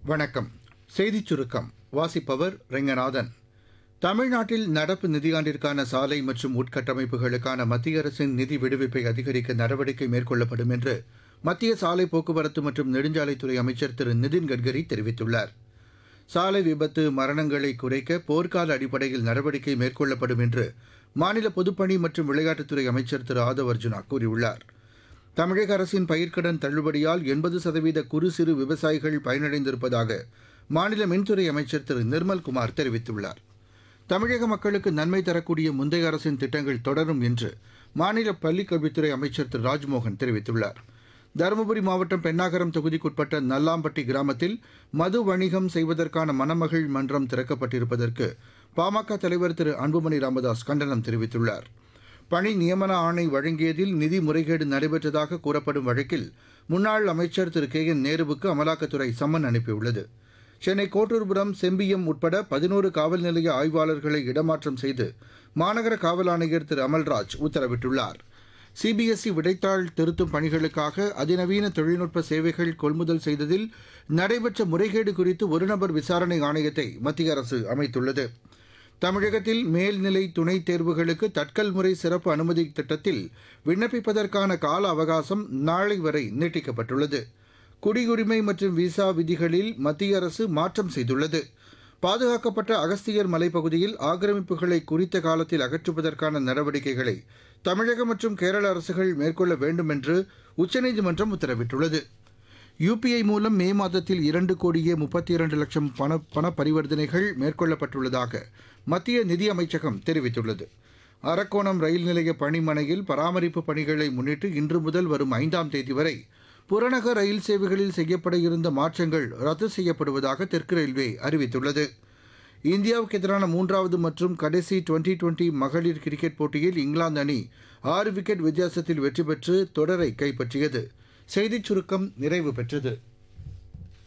வணக்கம் செய்திச் சுருக்கம் வாசிப்பவர் ரெங்கநாதன் தமிழ்நாட்டில் நடப்பு நிதியாண்டிற்கான சாலை மற்றும் உட்கட்டமைப்புகளுக்கான மத்திய அரசின் நிதி விடுவிப்பை அதிகரிக்க நடவடிக்கை மேற்கொள்ளப்படும் என்று மத்திய சாலை போக்குவரத்து மற்றும் நெடுஞ்சாலைத்துறை அமைச்சர் திரு நிதின் கட்கரி தெரிவித்துள்ளார் சாலை விபத்து மரணங்களை குறைக்க போர்க்கால அடிப்படையில் நடவடிக்கை மேற்கொள்ளப்படும் என்று மாநில பொதுப்பணி மற்றும் விளையாட்டுத்துறை அமைச்சர் திரு ஆதவ் அர்ஜுனா கூறியுள்ளார் தமிழக அரசின் பயிர்க்கடன் தள்ளுபடியால் எண்பது சதவீத குறு சிறு விவசாயிகள் பயனடைந்திருப்பதாக மாநில மின்துறை அமைச்சர் திரு நிர்மல்குமார் தெரிவித்துள்ளார் தமிழக மக்களுக்கு நன்மை தரக்கூடிய முந்தைய அரசின் திட்டங்கள் தொடரும் என்று மாநில பள்ளிக்கல்வித்துறை அமைச்சர் திரு ராஜ்மோகன் தெரிவித்துள்ளார் தருமபுரி மாவட்டம் பெண்ணாகரம் தொகுதிக்குட்பட்ட நல்லாம்பட்டி கிராமத்தில் மது வணிகம் செய்வதற்கான மணமகள் மன்றம் திறக்கப்பட்டிருப்பதற்கு பாமக தலைவர் திரு அன்புமணி ராமதாஸ் கண்டனம் தெரிவித்துள்ளார் பணி நியமன ஆணை வழங்கியதில் நிதி முறைகேடு நடைபெற்றதாக கூறப்படும் வழக்கில் முன்னாள் அமைச்சர் திரு கே என் நேருவுக்கு அமலாக்கத்துறை சம்மன் அனுப்பியுள்ளது சென்னை கோட்டூர்புரம் செம்பியம் உட்பட பதினோரு காவல் நிலைய ஆய்வாளர்களை இடமாற்றம் செய்து மாநகர காவல் ஆணையர் திரு அமல்ராஜ் உத்தரவிட்டுள்ளார் சிபிஎஸ்இ விடைத்தாள் திருத்தும் பணிகளுக்காக அதிநவீன தொழில்நுட்ப சேவைகள் கொள்முதல் செய்ததில் நடைபெற்ற முறைகேடு குறித்து ஒருநபர் விசாரணை ஆணையத்தை மத்திய அரசு அமைத்துள்ளது தமிழகத்தில் மேல்நிலை துணைத் தேர்வுகளுக்கு தட்கல் முறை சிறப்பு அனுமதி திட்டத்தில் விண்ணப்பிப்பதற்கான கால அவகாசம் நாளை வரை நீட்டிக்கப்பட்டுள்ளது குடியுரிமை மற்றும் விசா விதிகளில் மத்திய அரசு மாற்றம் செய்துள்ளது பாதுகாக்கப்பட்ட அகஸ்தியர் மலைப்பகுதியில் ஆக்கிரமிப்புகளை குறித்த காலத்தில் அகற்றுவதற்கான நடவடிக்கைகளை தமிழக மற்றும் கேரள அரசுகள் மேற்கொள்ள வேண்டும் என்று உச்சநீதிமன்றம் உத்தரவிட்டுள்ளது யுபிஐ மூலம் மே மாதத்தில் இரண்டு கோடியே முப்பத்தி இரண்டு லட்சம் பண பண பரிவர்த்தனைகள் மேற்கொள்ளப்பட்டுள்ளதாக மத்திய நிதி அமைச்சகம் தெரிவித்துள்ளது அரக்கோணம் ரயில் நிலைய பணிமனையில் பராமரிப்பு பணிகளை முன்னிட்டு இன்று முதல் வரும் ஐந்தாம் தேதி வரை புறநகர் ரயில் சேவைகளில் செய்யப்பட இருந்த மாற்றங்கள் ரத்து செய்யப்படுவதாக தெற்கு ரயில்வே அறிவித்துள்ளது இந்தியாவுக்கு எதிரான மூன்றாவது மற்றும் கடைசி டுவெண்டி டுவெண்டி மகளிர் கிரிக்கெட் போட்டியில் இங்கிலாந்து அணி ஆறு விக்கெட் வித்தியாசத்தில் வெற்றி பெற்று தொடரை கைப்பற்றியது செய்திச் சுருக்கம் நிறைவு பெற்றது